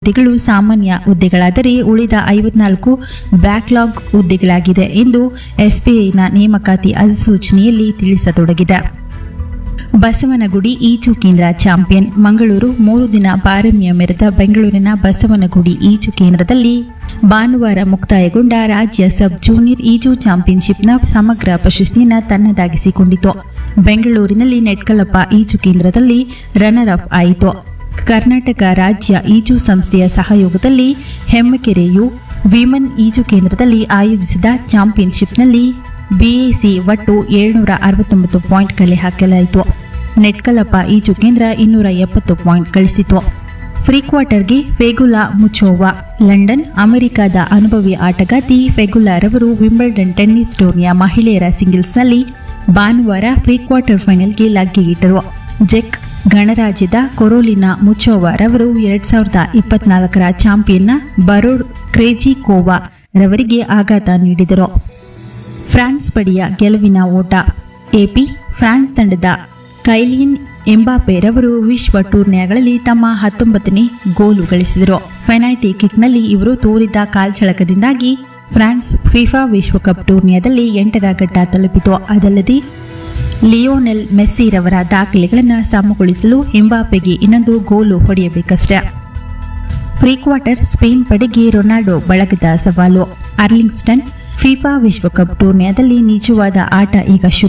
ಹುದ್ದೆಗಳು ಸಾಮಾನ್ಯ ಹುದ್ದೆಗಳಾದರೆ ಉಳಿದ ಐವತ್ನಾಲ್ಕು ಬ್ಯಾಕ್ಲಾಗ್ ಹುದ್ದೆಗಳಾಗಿದೆ ಎಂದು ಎಸ್ಬಿಐನ ನೇಮಕಾತಿ ಅಧಿಸೂಚನೆಯಲ್ಲಿ ತಿಳಿಸತೊಡಗಿದೆ ಬಸವನಗುಡಿ ಈಜು ಕೇಂದ್ರ ಚಾಂಪಿಯನ್ ಮಂಗಳೂರು ಮೂರು ದಿನ ಪಾರಮ್ಯ ಮೆರೆದ ಬೆಂಗಳೂರಿನ ಬಸವನಗುಡಿ ಈಜು ಕೇಂದ್ರದಲ್ಲಿ ಭಾನುವಾರ ಮುಕ್ತಾಯಗೊಂಡ ರಾಜ್ಯ ಸಬ್ ಜೂನಿಯರ್ ಈಜು ಚಾಂಪಿಯನ್ಶಿಪ್ನ ಸಮಗ್ರ ಪ್ರಶಸ್ತಿಯನ್ನು ತನ್ನದಾಗಿಸಿಕೊಂಡಿತು ಬೆಂಗಳೂರಿನಲ್ಲಿ ನೆಟ್ಕಲಪ್ಪ ಈಜು ಕೇಂದ್ರದಲ್ಲಿ ರನ್ನರ್ ಅಪ್ ಆಯಿತು ಕರ್ನಾಟಕ ರಾಜ್ಯ ಈಜು ಸಂಸ್ಥೆಯ ಸಹಯೋಗದಲ್ಲಿ ಹೆಮ್ಮಕೆರೆಯು ವಿಮನ್ ಈಜು ಕೇಂದ್ರದಲ್ಲಿ ಆಯೋಜಿಸಿದ ಚಾಂಪಿಯನ್ಶಿಪ್ನಲ್ಲಿ ಬಿಎಸಿ ಒಟ್ಟು ಏಳ್ನೂರ ಅರವತ್ತೊಂಬತ್ತು ಪಾಯಿಂಟ್ ಕಲೆ ಹಾಕಲಾಯಿತು ನೆಟ್ಕಲಪ್ಪ ಈಜು ಕೇಂದ್ರ ಇನ್ನೂರ ಎಪ್ಪತ್ತು ಪಾಯಿಂಟ್ ಗಳಿಸಿತು ಫ್ರೀ ಕ್ವಾರ್ಟರ್ಗೆ ಫೆಗುಲಾ ಮುಚೋವಾ ಲಂಡನ್ ಅಮೆರಿಕದ ಅನುಭವಿ ಆಟಗಾತಿ ಫೆಗುಲಾ ರವರು ವಿಂಬಲ್ಡನ್ ಟೆನ್ನಿಸ್ ಟೂರ್ನಿಯ ಮಹಿಳೆಯರ ಸಿಂಗಲ್ಸ್ನಲ್ಲಿ ಭಾನುವಾರ ಪ್ರೀ ಕ್ವಾರ್ಟರ್ ಫೈನಲ್ಗೆ ಲಗ್ಗೆಯಿಟ್ಟರು ಜೆಕ್ ಗಣರಾಜ್ಯದ ಕೊರೋಲಿನಾ ಮುಚೋವಾ ರವರು ಎರಡ್ ಸಾವಿರದ ಇಪ್ಪತ್ನಾಲ್ಕರ ಚಾಂಪಿಯನ್ನ ಬರೋಡ್ ಕ್ರೇಜಿಕೋವಾ ರವರಿಗೆ ಆಘಾತ ನೀಡಿದರು ಫ್ರಾನ್ಸ್ ಪಡೆಯ ಗೆಲುವಿನ ಓಟ ಎಪಿ ಫ್ರಾನ್ಸ್ ತಂಡದ ಕೈಲಿಯನ್ ಎಂಬಾಪೆ ರವರು ವಿಶ್ವ ಟೂರ್ನಿಗಳಲ್ಲಿ ತಮ್ಮ ಹತ್ತೊಂಬತ್ತನೇ ಗೋಲು ಗಳಿಸಿದರು ಪೆನಾಲ್ಟಿ ಕಿಕ್ನಲ್ಲಿ ಇವರು ತೋರಿದ ಕಾಲ್ಚಳಕದಿಂದಾಗಿ ಫ್ರಾನ್ಸ್ ಫಿಫಾ ವಿಶ್ವಕಪ್ ಟೂರ್ನಿಯಾದಲ್ಲಿ ಎಂಟರ ಘಟ್ಟ ತಲುಪಿತು ಅದಲ್ಲದೆ ಲಿಯೋನೆಲ್ ಮೆಸ್ಸಿರವರ ದಾಖಲೆಗಳನ್ನು ಸಮಗೊಳಿಸಲು ಎಂಬಾಪೆಗೆ ಇನ್ನೊಂದು ಗೋಲು ಹೊಡೆಯಬೇಕಷ್ಟೇ ಪ್ರೀ ಕ್ವಾರ್ಟರ್ ಸ್ಪೇನ್ ಪಡೆಗೆ ರೊನಾಲ್ಡೋ ಬಳಗದ ಸವಾಲು ಅರ್ಲಿಂಗ್ಸ್ಟನ್ ಫಿಫಾ ವಿಶ್ವಕಪ್ ಟೂರ್ನಿಯಾದಲ್ಲಿ ನಿಜವಾದ ಆಟ ಈಗ ಶುರು